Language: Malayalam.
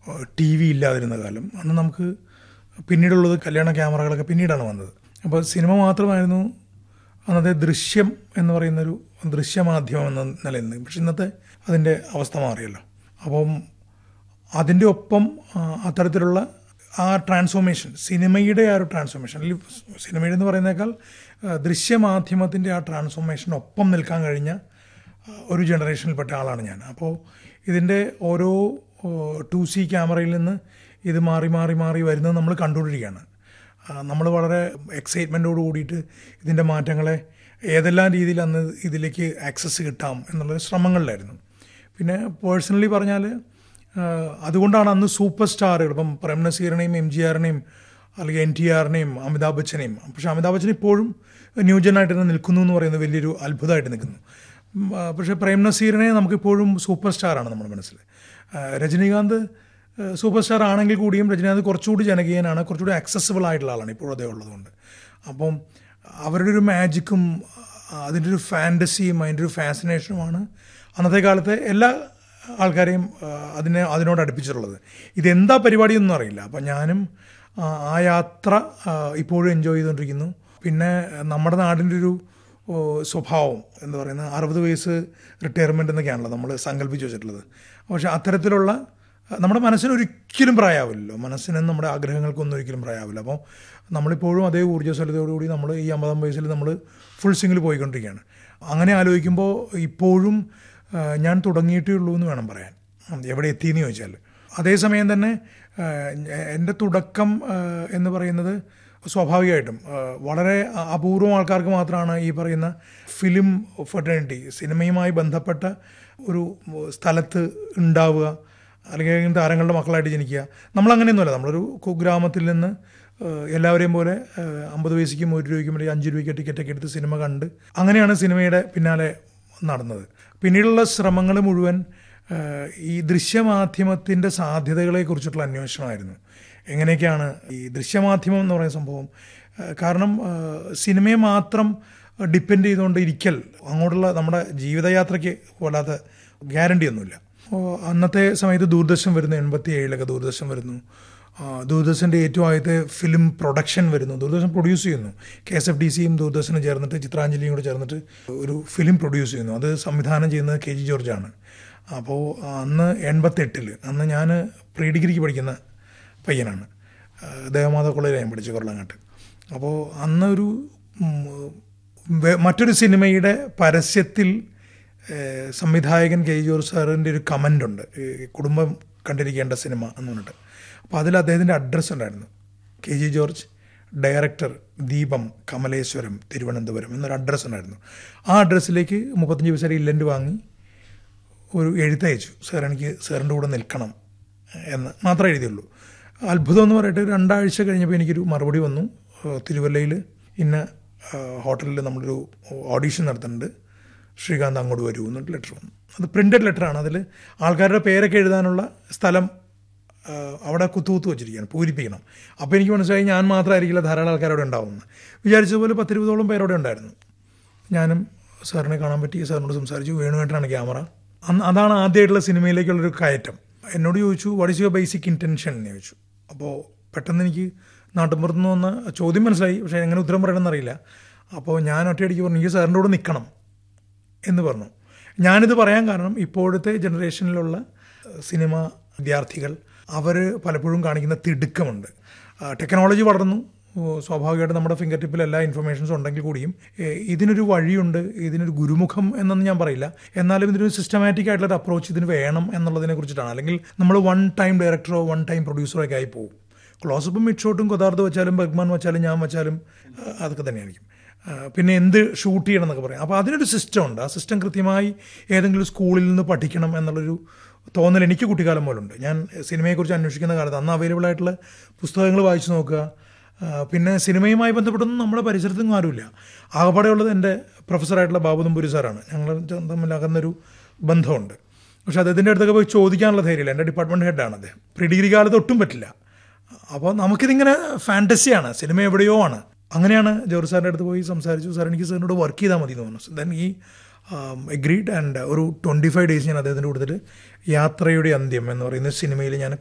ടി വി ഇല്ലാതിരുന്ന കാലം അന്ന് നമുക്ക് പിന്നീടുള്ളത് കല്യാണ ക്യാമറകളൊക്കെ പിന്നീടാണ് വന്നത് അപ്പോൾ സിനിമ മാത്രമായിരുന്നു അന്നത്തെ ദൃശ്യം എന്ന് പറയുന്നൊരു ദൃശ്യമാധ്യമം എന്ന നിലയിൽ നിന്ന് പക്ഷെ ഇന്നത്തെ അതിൻ്റെ അവസ്ഥ മാറിയല്ലോ അപ്പം അതിൻ്റെ ഒപ്പം ആ, അത്തരത്തിലുള്ള ആ ട്രാൻസ്ഫോർമേഷൻ സിനിമയുടെ ആ ഒരു ട്രാൻസ്ഫോർമേഷൻ അല്ലെങ്കിൽ സിനിമയുടെ എന്ന് പറയുന്നേക്കാൾ ആ, ദൃശ്യമാധ്യമത്തിൻ്റെ ആ ട്രാൻസ്ഫോർമേഷൻ ഒപ്പം നിൽക്കാൻ കഴിഞ്ഞ ആ, ഒരു ജനറേഷനിൽപ്പെട്ട ആളാണ് ഞാൻ അപ്പോൾ ഇതിൻ്റെ ഓരോ ടു സി ക്യാമറയിൽ നിന്ന് ഇത് മാറി മാറി മാറി വരുന്നത് നമ്മൾ കണ്ടുകൊണ്ടിരിക്കുകയാണ് നമ്മൾ വളരെ എക്സൈറ്റ്മെൻറ്റോട് കൂടിയിട്ട് ഇതിൻ്റെ മാറ്റങ്ങളെ ഏതെല്ലാം രീതിയിൽ അന്ന് ഇതിലേക്ക് ആക്സസ് കിട്ടാം എന്നുള്ള ശ്രമങ്ങളിലായിരുന്നു പിന്നെ പേഴ്സണലി പറഞ്ഞാൽ അതുകൊണ്ടാണ് അന്ന് സൂപ്പർ സ്റ്റാറുകൾ ഇപ്പം പ്രേം നസീറിനെയും എം ജി ആറിനെയും അല്ലെങ്കിൽ എൻ ടി ആറിനെയും അമിതാഭ് ബച്ചനെയും പക്ഷെ അമിതാഭ് ബച്ചൻ ഇപ്പോഴും ന്യൂജനായിട്ട് തന്നെ നിൽക്കുന്നു എന്ന് പറയുന്നത് വലിയൊരു അത്ഭുതമായിട്ട് നിൽക്കുന്നു ഉം, ആ, പക്ഷേ പ്രേം നസീറിനെ നമുക്കിപ്പോഴും സൂപ്പർ സ്റ്റാറാണ് നമ്മുടെ മനസ്സിൽ ആ, രജനീകാന്ത് ആ, സൂപ്പർ സ്റ്റാർ ആണെങ്കിൽ കൂടിയും രജനീകാന്ത് കുറച്ചുകൂടി ജനകീയനാണ് കുറച്ചുകൂടി ആക്സസിബിൾ ആയിട്ടുള്ള ആളാണ് ഇപ്പോഴും അതേ ഉള്ളതുകൊണ്ട് അപ്പം അവരുടെ ഒരു മാജിക്കും അതിൻ്റെ ഒരു ഫാൻറ്റസിയും അതിൻ്റെ ഒരു ഫാസിനേഷനുമാണ് അന്നത്തെ കാലത്തെ എല്ലാ ആൾക്കാരെയും ആ, അതിനെ അതിനോട് അടുപ്പിച്ചിട്ടുള്ളത് ഇതെന്താ പരിപാടിയൊന്നും അറിയില്ല അപ്പം ഞാനും ആ, ആ യാത്ര ആ, ഇപ്പോഴും എൻജോയ് ചെയ്തുകൊണ്ടിരിക്കുന്നു പിന്നെ നമ്മുടെ നാടിൻ്റെ ഒരു ഓ, സ്വഭാവം എന്ന് പറയുന്നത് അറുപത് വയസ്സ് റിട്ടയർമെൻ്റ് എന്നൊക്കെയാണല്ലോ നമ്മൾ സങ്കല്പിച്ച് വെച്ചിട്ടുള്ളത് പക്ഷേ അത്തരത്തിലുള്ള നമ്മുടെ മനസ്സിന് ഒരിക്കലും പ്രായമാവില്ലല്ലോ മനസ്സിനും നമ്മുടെ ആഗ്രഹങ്ങൾക്കൊന്നും ഒരിക്കലും പ്രായമാവില്ല അപ്പോൾ നമ്മളിപ്പോഴും അതേ ഊർജ്ജസ്വലതയോടുകൂടി നമ്മൾ ഈ അമ്പതാം വയസ്സിൽ നമ്മൾ ഫുൾ സിംഗിൽ പോയിക്കൊണ്ടിരിക്കുകയാണ് അങ്ങനെ ആലോചിക്കുമ്പോൾ ഇപ്പോഴും ആ, ഞാൻ തുടങ്ങിയിട്ടേ ഉള്ളൂ എന്ന് വേണം പറയാൻ ഉം, എവിടെ എത്തിയെന്ന് ചോദിച്ചാൽ അതേസമയം തന്നെ ആ, എൻ്റെ തുടക്കം ആ, എന്ന് പറയുന്നത് സ്വാഭാവികമായിട്ടും ആ, വളരെ അ- അപൂർവം ആൾക്കാർക്ക് മാത്രമാണ് ഈ പറയുന്ന ഫിലിം ഫെറ്റേണിറ്റി സിനിമയുമായി ബന്ധപ്പെട്ട ഒരു സ്ഥലത്ത് ഉണ്ടാവുക അല്ലെങ്കിൽ താരങ്ങളുടെ മക്കളായിട്ട് ജനിക്കുക നമ്മളങ്ങനെയൊന്നുമല്ല നമ്മളൊരു കുഗ്രാമത്തിൽ നിന്ന് ആ, എല്ലാവരെയും പോലെ ആ, അമ്പത് പൈസയ്ക്കും ഒരു രൂപയ്ക്കും അല്ലെങ്കിൽ അഞ്ച് രൂപയ്ക്ക് ടിക്കറ്റൊക്കെ എടുത്ത് സിനിമ കണ്ട് അങ്ങനെയാണ് സിനിമയുടെ പിന്നാലെ നടന്നത് പിന്നീടുള്ള ശ്രമങ്ങൾ മുഴുവൻ ആ, ഈ ദൃശ്യമാധ്യമത്തിൻ്റെ സാധ്യതകളെ കുറിച്ചിട്ടുള്ള അന്വേഷണമായിരുന്നു എങ്ങനെയൊക്കെയാണ് ഈ ദൃശ്യമാധ്യമം എന്ന് പറയുന്ന സംഭവം ആ, കാരണം ആ, സിനിമയെ മാത്രം ഡിപ്പെൻഡ് ചെയ്തുകൊണ്ട് ഇരിക്കൽ അങ്ങോട്ടുള്ള നമ്മുടെ ജീവിതയാത്രയ്ക്ക് വല്ലാത്ത ഗ്യാരണ്ടി ഒന്നുമില്ല അപ്പോൾ അന്നത്തെ സമയത്ത് ദൂരദർശൻ വരുന്നു എൺപത്തി ഏഴിലൊക്കെ ദൂരദർശൻ വരുന്നു ആ, ദൂരദർശൻ്റെ ഏറ്റവും ആദ്യത്തെ ഫിലിം പ്രൊഡക്ഷൻ വരുന്നു ദൂരദർശൻ പ്രൊഡ്യൂസ് ചെയ്യുന്നു കെ എസ് എഫ് ഡി സിയും ദൂരദർശനും ചേർന്നിട്ട് ചിത്രാഞ്ജലിയും കൂടെ ചേർന്നിട്ട് ഒരു ഫിലിം പ്രൊഡ്യൂസ് ചെയ്യുന്നു അത് സംവിധാനം ചെയ്യുന്നത് കെ ജി ജോർജാണ് അപ്പോൾ അന്ന് എൺപത്തെട്ടിൽ അന്ന് ഞാൻ പ്രീ ഡിഗ്രിക്ക് പഠിക്കുന്ന പയ്യനാണ് ആ, ദേവമാത കോളേജിൽ ഞാൻ പഠിച്ചു കൊള്ളങ്ങാട്ട് അപ്പോൾ അന്ന് ഒരു ഉം, വേ- മറ്റൊരു സിനിമയുടെ പരസ്യത്തിൽ ഏഹ്, സംവിധായകൻ കെ ജി ജോർജ് സാറിൻ്റെ ഒരു കമൻ്റ് ഉണ്ട് ഈ കുടുംബം കണ്ടിരിക്കേണ്ട സിനിമ എന്ന് പറഞ്ഞിട്ട് അപ്പോൾ അതിൽ അദ്ദേഹത്തിൻ്റെ അഡ്രസ്സ് ഉണ്ടായിരുന്നു കെ ജി ജോർജ് ഡയറക്ടർ ദീപം കമലേശ്വരം തിരുവനന്തപുരം എന്നൊരു അഡ്രസ്സ് ഉണ്ടായിരുന്നു ആ അഡ്രസ്സിലേക്ക് മുപ്പത്തഞ്ച് പൈസയുടെ ഇല്ലൻ്റ് വാങ്ങി ഒരു എഴുത്തയച്ചു സാർ എനിക്ക് സാറിൻ്റെ കൂടെ നിൽക്കണം എന്ന് മാത്രമേ എഴുതിയുള്ളൂ അത്ഭുതം എന്ന് പറയട്ടെ രണ്ടാഴ്ച കഴിഞ്ഞപ്പോൾ എനിക്കൊരു മറുപടി വന്നു ഏഹ് തിരുവല്ലയിൽ ഇന്ന ഏഹ് ഹോട്ടലിൽ നമ്മളൊരു ഓഡീഷൻ നടത്തുന്നുണ്ട് ശ്രീകാന്ത് അങ്ങോട്ട് വരൂ എന്നിട്ട് ലെറ്റർ വന്നു അത് പ്രിൻ്റഡ് ലെറ്ററാണ് അതിൽ ആൾക്കാരുടെ പേരൊക്കെ എഴുതാനുള്ള സ്ഥലം ഏഹ് അവിടെ കുത്തുകുത്ത് വെച്ചിരിക്കുകയാണ് പൂരിപ്പിക്കണം അപ്പോൾ എനിക്ക് മനസ്സിലായി ഞാൻ മാത്രമായിരിക്കില്ല ധാരാളം ആൾക്കാർ അവിടെ ഉണ്ടാവുമെന്ന് വിചാരിച്ചതുപോലെ പത്തിരുപതോളം പേരവിടെ ഉണ്ടായിരുന്നു ഞാനും സാറിനെ കാണാൻ പറ്റി സാറിനോട് സംസാരിച്ചു വേണുവേട്ടനാണ് ക്യാമറ അന്ന് അതാണ് ആദ്യമായിട്ടുള്ള സിനിമയിലേക്കുള്ളൊരു കയറ്റം എന്നോട് ചോദിച്ചു what is your basic intention എന്ന് ചോദിച്ചു അപ്പോൾ പെട്ടെന്ന് എനിക്ക് നാട്ടിൻപുറത്ത് നിന്ന് വന്ന ചോദ്യം മനസ്സിലായി പക്ഷേ എങ്ങനെ ഉത്തരം പറയണമെന്ന് അറിയില്ല അപ്പോൾ ഞാൻ ഒറ്റയടിക്ക് പറഞ്ഞു എനിക്ക് സാറിൻ്റെ കൂടെ നിൽക്കണം എന്ന് പറഞ്ഞു ഞാനിത് പറയാൻ കാരണം ഇപ്പോഴത്തെ ജനറേഷനിലുള്ള ഏഹ്, സിനിമ വിദ്യാർത്ഥികൾ അവർ പലപ്പോഴും കാണിക്കുന്ന തിടുക്കമുണ്ട് ആ, ടെക്നോളജി വളർന്നു ഓ, സ്വാഭാവികമായിട്ട് നമ്മുടെ ഫിംഗർ ടിപ്പിൽ എല്ലാ ഇൻഫർമേഷൻസും ഉണ്ടെങ്കിൽ കൂടിയും ഏഹ്, ഇതിനൊരു വഴിയുണ്ട് ഇതിനൊരു ഗുരുമുഖം എന്നൊന്നും ഞാൻ പറയില്ല എന്നാലും ഇതിനൊരു സിസ്റ്റമാറ്റിക് ആയിട്ടുള്ള ഒരു അപ്രോച്ച് ഇതിന് വേണം എന്നുള്ളതിനെ കുറിച്ചിട്ടാണ് അല്ലെങ്കിൽ നമ്മൾ വൺ ടൈം ഡയറക്ടറോ വൺ ടൈം പ്രൊഡ്യൂസറോ ഒക്കെ ആയി പോകും ക്ലോസപ്പും മിഡ് ഷോട്ടും കൊതാർത്ത് വെച്ചാലും ബഗ്മാൻ വെച്ചാലും ഞാൻ വെച്ചാലും ആ, അതൊക്കെ തന്നെയായിരിക്കും ആ, പിന്നെ എന്ത് ഷൂട്ട് ചെയ്യണം എന്നൊക്കെ പറയും അപ്പോൾ അതിനൊരു സിസ്റ്റം ഉണ്ട് ആ സിസ്റ്റം കൃത്യമായി ഏതെങ്കിലും സ്കൂളിൽ നിന്ന് പഠിക്കണം എന്നുള്ളൊരു തോന്നൽ എനിക്ക് കുട്ടിക്കാലം പോലുണ്ട് ഞാൻ സിനിമയെക്കുറിച്ച് അന്വേഷിക്കുന്ന കാലത്ത് അന്ന് അവൈലബിൾ ആയിട്ടുള്ള പുസ്തകങ്ങൾ വായിച്ചു നോക്കുക ആ, പിന്നെ സിനിമയുമായി ബന്ധപ്പെട്ടൊന്നും നമ്മുടെ പരിസരത്തൊന്നും ആരുമില്ല ആകപ്പാടെയുള്ളത് എൻ്റെ പ്രൊഫസറായിട്ടുള്ള ബാബു നമ്പൂരി സാറാണ് ഞങ്ങൾ തമ്മിൽ അകന്നൊരു ബന്ധമുണ്ട് പക്ഷെ അദ്ദേഹത്തിൻ്റെ അടുത്തൊക്കെ പോയി ചോദിക്കാനുള്ള ധൈര്യമില്ല എൻ്റെ ഡിപ്പാർട്ട്മെൻറ്റ് ഹെഡാണ് അദ്ദേഹം പ്രീ ഡിഗ്രി കാലത്ത് ഒട്ടും പറ്റില്ല അപ്പോൾ നമുക്കിതിങ്ങനെ ഫാൻറ്റസിയാണ് സിനിമ എവിടെയോ ആണ് അങ്ങനെയാണ് ജോർജ് സാറിൻ്റെ അടുത്ത് പോയി സംസാരിച്ചു സാർ എനിക്ക് സാറിനോട് വർക്ക് ചെയ്താൽ മതി എന്ന് പറഞ്ഞു ദെൻ ഈ എഗ്രീഡ് ആൻഡ് ഒരു ട്വൻറ്റി ഫൈവ് ഡേയ്സ് ഞാൻ അദ്ദേഹത്തിൻ്റെ കൂടുതൽ യാത്രയുടെ അന്ത്യം എന്ന് പറയുന്ന സിനിമയിൽ ഞാൻ